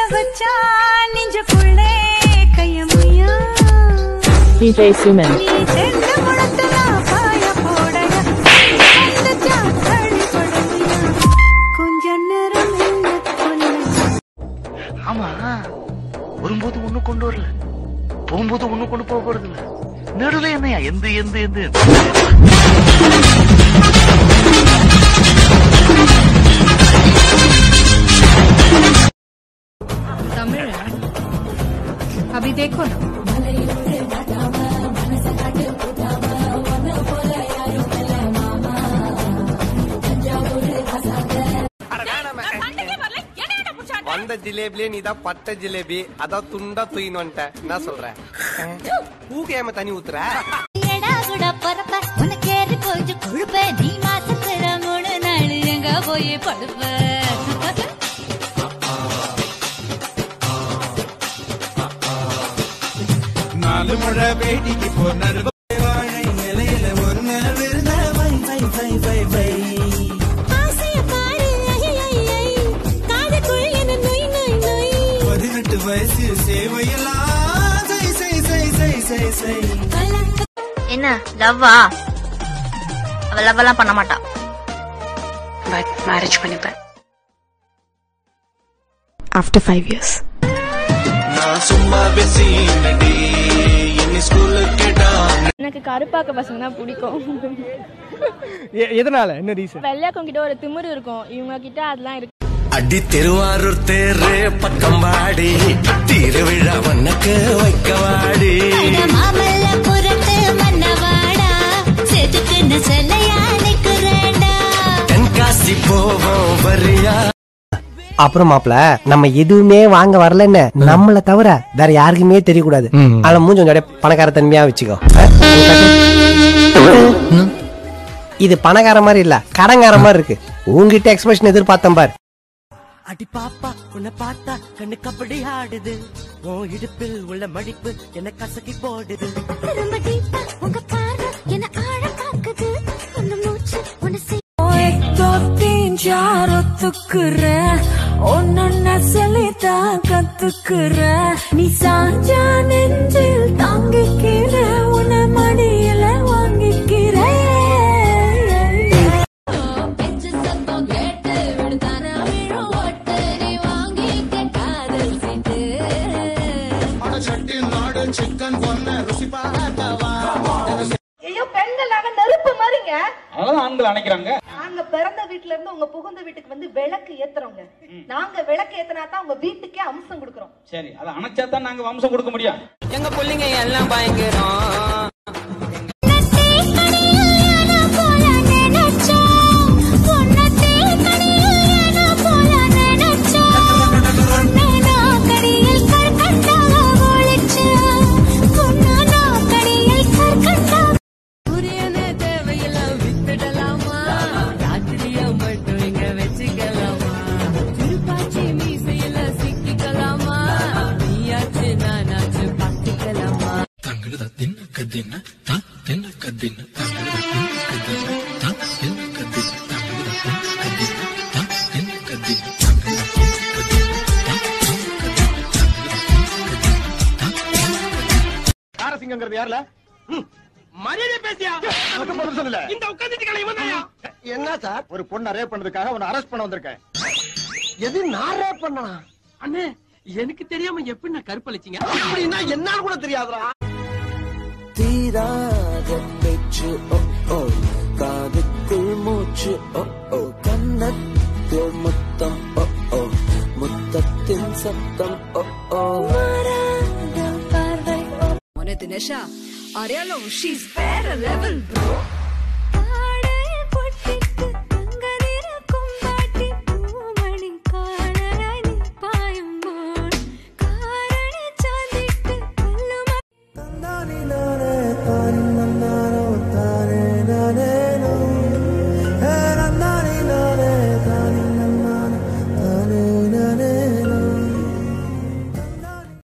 வச்சா நெஞ்சுக்குள்ளே கையமுயா DJ Suman. நீ செந்த முழத்துல பாய போடடா வந்துச்சா தள்ளி படுமையா கொஞ்ச நேரம் என்ன கொல்ல ஆமா வரும்போது ஒண்ணு கொண்டு வரல போகும்போது ஒண்ணு கொண்டு போக போறது இல்ல நடுவுல என்னையா எந்த எந்த எந்த तमिल अभी देखो ना வந்த ஜிலேபிலே நீ தான் பட்ட ஜிலேபி அதான் துண்டா தூயின்னு வந்துட்ட என்ன சொல்ற பூக்கு ஏம தண்ணி ஊத்துற எடா கூட பொறப்ப உனக்கு ஏறி கொஞ்சம் கொழுப்ப நீ மாசத்துல மூணு நாள் எங்க போய் படுப்ப நாலு முழை வேடிக்கு போனாரு வாழை இலையில ஒரு நாள் விருந்த வை வை வை வை வை ஆசைய பாரு ஐ, ஐ, ஐ. காதுக்குள் என்ன நொய் நொய் நொய் பதினெட்டு வயசு சேவையெல்லாம் சை சை சை சை சை சை கலக்க என்ன லவ்வா அவ லவ் எல்லாம் பண்ண மாட்டா But marriage பண்ணிப்பேன் आफ्टर फाइव इयर्स நான் சும்மா பேசி இன்னி ஸ்கூலுக்கு எனக்கு கருப்பாக்க பசங்க தான் பிடிக்கும் எதனால என்ன ரீசன் வெள்ளையாக்கம் கிட்ட ஒரு திமிரு இருக்கும் இவங்க கிட்ட அதெல்லாம் இருக்கு அடி திருவாரூர் தேரு பக்கம் வாடி திருவிழா வண்ணக்கு வைக்க வாடி மாமல்ல புரட்டு மன்னவாடா செதுக்குன்னு சொல்லையா நிக்கிறேன்டா தென்காசி போவோம் வரியா அப்புறம் மாப்ள நம்ம எதுவுமே வாங்க வரலன்னு நம்மள தவிர வேற யாருக்குமே தெரியக்கூடாது அதுல மூஞ்சி கொஞ்சம் அப்படியே பணக்கார தன்மையா வச்சுக்கோ இது பணக்கார மாதிரி இல்ல கடங்கார மாதிரி இருக்கு உங்ககிட்ட எக்ஸ்பிரஷன் எதிர்பார்த்தேன் பார் அடி பாப்பா உன்னை பார்த்தா கண்ணு கபடி ஆடுது உன் இடுப்பில் உள்ள மடிப்பு என்ன கசக்கி போடுது ரொம்ப டீப்பா உங்க பார்வை என்ன ஆழ பாக்குது உன்ன மூச்சு உன்னை செய் ஒத்துக்குற ஒன்னொன்ன சொல்லித்தான் கத்துக்குற நீ சாஞ்சா நெஞ்சில் தாங்கிக்கிற உன மடியில வாங்கிக்கிற கேட்டு விடுதான விழும் ஒட்டு நீ வாங்கி காதல் சீட்டு ஐயோ பெண்கள் நாங்க நெருப்பு மாதிரிங்க அதான் ஆண்கள் அணைக்கிறாங்க நாங்க பிறந்த வீட்டுல இருந்து உங்க புகுந்த வீட்டுக்கு வந்து விளக்கு ஏத்துறோங்க நாங்க விளக்கு ஏத்துனா தான் உங்க வீட்டுக்கே அம்சம் கொடுக்கறோம் சரி அதை அணைச்சா தான் நாங்க வம்சம் கொடுக்க முடியும் எங்க பிள்ளைங்க எல்லாம் பயங்கரம் சூரியனே தேவையெல்லாம் வித்துடலாமா ராத்திரிய மட்டும் இங்க வச்சுக்கலாமா திருப்பாச்சி மீசையில சிக்கிக்கலாமா நீயாச்சு நானாச்சு பார்த்துக்கலாமா தங்கட தின்ன கதின்ன தா தின்ன கதின்ன தங்கட தின்ன கதின்ன தா தின்ன கதின்ன தங்கட தின்ன கதின்ன தா தின்ன கதின்ன தங்கட தின்ன கதின்ன தா தாரசிங்கிறது யாருல மரியாதை பேசியா சொல்லல இந்த உட்காந்துட்டு இவன் தாயா என்ன சார் ஒரு பொண்ணை ரேப் பண்ணதுக்காக உன்னை அரெஸ்ட் பண்ண வந்திருக்கேன் எது நான் ரேப் பண்ணனா அண்ணே எனக்கு தெரியாம எப்படி நான் கருப்பளிச்சிங்க அப்படின்னா என்னன்னு கூட தெரியாதுடா தீராத பேச்சு ஓ ஓ காதுக்குள் மூச்சு ஓ ஓ கண்ணத்தில் முத்தம் ஓ ஓ முத்தத்தின் சத்தம் ஓ ஓ பார்வை मोने दिनेशा अरे लो she is very level bro